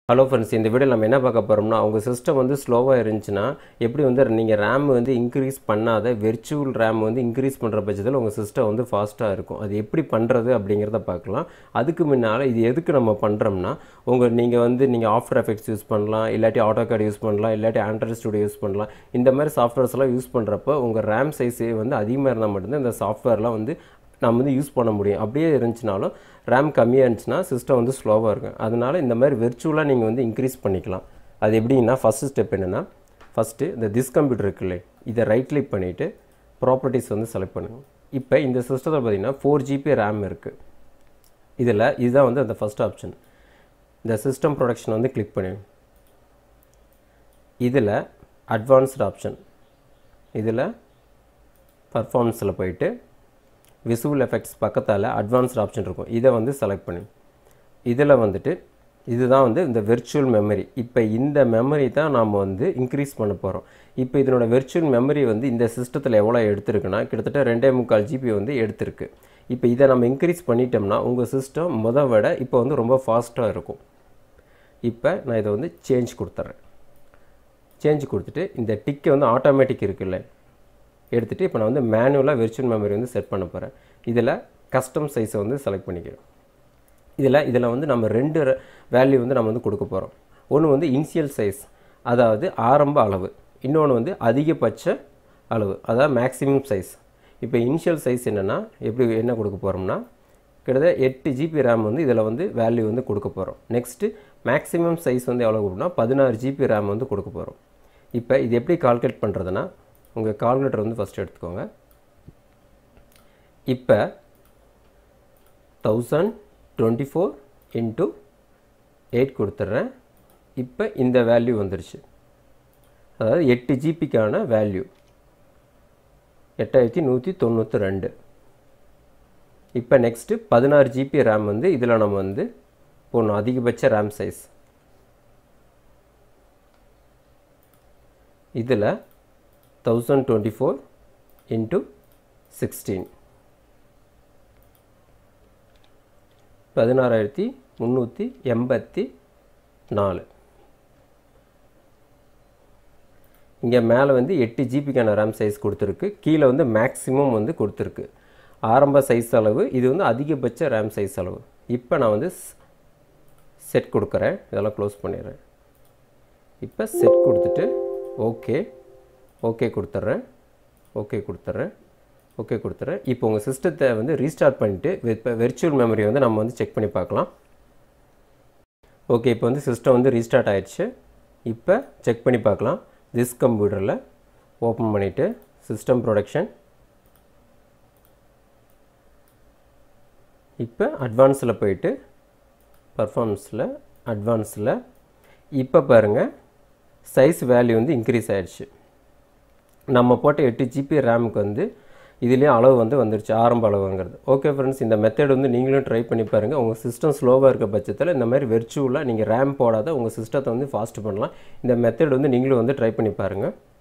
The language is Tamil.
ஹலோ ஃப்ரெண்ட்ஸ் இந்த வீடியோ நம்ம என்ன பார்க்க போகிறோம்னா உங்கள் சிஸ்டம் வந்து ஸ்லோவாக இருந்துச்சுன்னா எப்படி வந்து நீங்கள் ரேம் வந்து இன்க்ரீஸ் பண்ணாத வெர்ச்சுவல் ரேம் வந்து இன்க்ரீஸ் பண்ணுற பட்சத்தில் உங்கள் சிஸ்டம் வந்து ஃபாஸ்ட்டாக இருக்கும் அது எப்படி பண்ணுறது அப்படிங்கிறத பார்க்கலாம் அதுக்கு முன்னால் இது எதுக்கு நம்ம பண்ணுறோம்னா உங்கள் நீங்கள் வந்து நீங்கள் ஆஃப்டர் எஃபெக்ட்ஸ் யூஸ் பண்ணலாம் இல்லாட்டி ஆட்டோ கார்டு யூஸ் பண்ணலாம் இல்லாட்டி ஆண்ட்ராய்ட் ஸ்டுடியோ யூஸ் பண்ணலாம் இந்த மாதிரி சாஃப்ட்வேர்ஸ்லாம் யூஸ் பண்ணுறப்போ உங்கள் ரேம் சைஸ் வந்து அதிகமாக இருந்தால் மட்டும்தான் இந்த சாஃப்ட்வேர்லாம் வந்து நம்ம வந்து யூஸ் பண்ண முடியும் அப்படியே இருந்துச்சுனாலும் ரேம் கம்மியாக இருந்துச்சுன்னா சிஸ்டம் வந்து ஸ்லோவாக இருக்கும் அதனால இந்த மாதிரி வெர்ச்சுவலாக நீங்கள் வந்து இன்க்ரீஸ் பண்ணிக்கலாம் அது எப்படின்னா ஃபஸ்ட்டு ஸ்டெப் என்னென்னா ஃபஸ்ட்டு இந்த திஸ் கம்ப்யூட்டர் இருக்குல்ல இதை ரைட் கிளிக் பண்ணிவிட்டு ப்ராப்பர்ட்டிஸ் வந்து செலக்ட் பண்ணுங்கள் இப்போ இந்த சிஸ்டத்தில் பார்த்தீங்கன்னா ஃபோர் ஜிபி ரேம் இருக்குது இதில் இதுதான் வந்து அந்த ஃபஸ்ட் ஆப்ஷன் இந்த சிஸ்டம் ப்ரொடக்ஷன் வந்து கிளிக் பண்ணி இதில் அட்வான்ஸ்டு ஆப்ஷன் இதில் பர்ஃபார்மன்ஸில் போயிட்டு விசுவல் எஃபெக்ட்ஸ் பக்கத்தால் அட்வான்ஸ்டு ஆப்ஷன் இருக்கும் இதை வந்து செலக்ட் பண்ணி இதில் வந்துட்டு இதுதான் வந்து இந்த வெர்ச்சுவல் மெமரி இப்போ இந்த மெமரி தான் நாம் வந்து இன்க்ரீஸ் பண்ண போகிறோம் இப்போ இதனோட வெர்ச்சுவல் மெமரி வந்து இந்த சிஸ்டத்தில் எவ்வளோ எடுத்திருக்குன்னா கிட்டத்தட்ட ரெண்டே முக்கால் ஜிபி வந்து எடுத்திருக்கு இப்போ இதை நம்ம இன்க்ரீஸ் பண்ணிட்டோம்னா உங்கள் சிஸ்டம் முத விட இப்போ வந்து ரொம்ப ஃபாஸ்ட்டாக இருக்கும் இப்போ நான் இதை வந்து சேஞ்ச் கொடுத்துட்றேன் சேஞ்ச் கொடுத்துட்டு இந்த டிக்கை வந்து ஆட்டோமேட்டிக் இருக்குல்ல எடுத்துகிட்டு இப்போ நான் வந்து மேனுவலாக வெர்ச்சுவல் மெமரி வந்து செட் பண்ண போகிறேன் இதில் கஸ்டம் சைஸை வந்து செலக்ட் பண்ணிக்கிறோம் இதில் இதில் வந்து நம்ம ரெண்டு வேல்யூ வந்து நம்ம வந்து கொடுக்க போகிறோம் ஒன்று வந்து இனிஷியல் சைஸ் அதாவது ஆரம்ப அளவு இன்னொன்று வந்து அதிகபட்ச அளவு அதாவது மேக்ஸிமம் சைஸ் இப்போ இனிஷியல் சைஸ் என்னென்னா எப்படி என்ன கொடுக்க போகிறோம்னா கிட்டத்தட்ட எட்டு ஜிபி ரேம் வந்து இதில் வந்து வேல்யூ வந்து கொடுக்க போகிறோம் நெக்ஸ்ட்டு மேக்ஸிமம் சைஸ் வந்து எவ்வளோ கொடுக்கணும்னா பதினாறு ஜிபி ரேம் வந்து கொடுக்க போகிறோம் இப்போ இது எப்படி கால்குலேட் பண்ணுறதுன்னா உங்கள் கால்குலேட்டர் வந்து ஃபஸ்ட் எடுத்துக்கோங்க இப்போ thousand twenty four into eight கொடுத்துட்றேன் இப்போ இந்த வேல்யூ வந்துருச்சு அதாவது எட்டு ஜிபிக்கான வேல்யூ எட்டாயிரத்தி நூற்றி தொண்ணூற்றி ரெண்டு இப்போ நெக்ஸ்ட்டு பதினாறு ஜிபி ரேம் வந்து இதில் நம்ம வந்து போடணும் அதிகபட்ச ரேம் சைஸ் இதில் thousand twenty four into sixteen பதினாறாயிரத்தி முந்நூற்றி எண்பத்தி நாலு இங்கே மேலே வந்து எட்டு ஜிபிக்கான ரேம் சைஸ் கொடுத்துருக்கு கீழே வந்து மேக்ஸிமம் வந்து கொடுத்துருக்கு ஆரம்ப சைஸ் அளவு இது வந்து அதிகபட்ச ரேம் சைஸ் அளவு இப்போ நான் வந்து செட் கொடுக்குறேன் இதெல்லாம் க்ளோஸ் பண்ணிடுறேன் இப்போ செட் கொடுத்துட்டு ஓகே ஓகே கொடுத்துட்றேன் ஓகே கொடுத்துட்றேன் ஓகே கொடுத்துட்றேன் இப்போ உங்கள் சிஸ்டத்தை வந்து ரீஸ்டார்ட் பண்ணிவிட்டு இப்போ வெர்ச்சுவல் மெமரி வந்து நம்ம வந்து செக் பண்ணி பார்க்கலாம் ஓகே இப்போ வந்து சிஸ்டம் வந்து ரீஸ்டார்ட் ஆயிடுச்சு இப்போ செக் பண்ணி பார்க்கலாம் திஸ் கம்ப்யூட்டரில் ஓப்பன் பண்ணிவிட்டு சிஸ்டம் ப்ரொடக்ஷன் இப்போ அட்வான்ஸில் போயிட்டு பர்ஃபார்மன்ஸில் அட்வான்ஸில் இப்போ பாருங்கள் சைஸ் வேல்யூ வந்து இன்க்ரீஸ் ஆகிடுச்சு நம்ம போட்ட எட்டு ஜிபி ரேமுக்கு வந்து இதுலேயே அளவு வந்து வந்துருச்சு ஆரம்ப அளவுங்கிறது ஓகே ஃப்ரெண்ட்ஸ் இந்த மெத்தட் வந்து நீங்களும் ட்ரை பண்ணி பாருங்கள் உங்கள் சிஸ்டம் ஸ்லோவாக இருக்க பட்சத்தில் இந்த மாதிரி வெர்ச்சுவலாக நீங்கள் ரேம் போடாத உங்கள் சிஸ்டத்தை வந்து ஃபாஸ்ட் பண்ணலாம் இந்த மெத்தட் வந்து நீங்களும் வந்து ட்ரை பண்ணி பாருங்கள்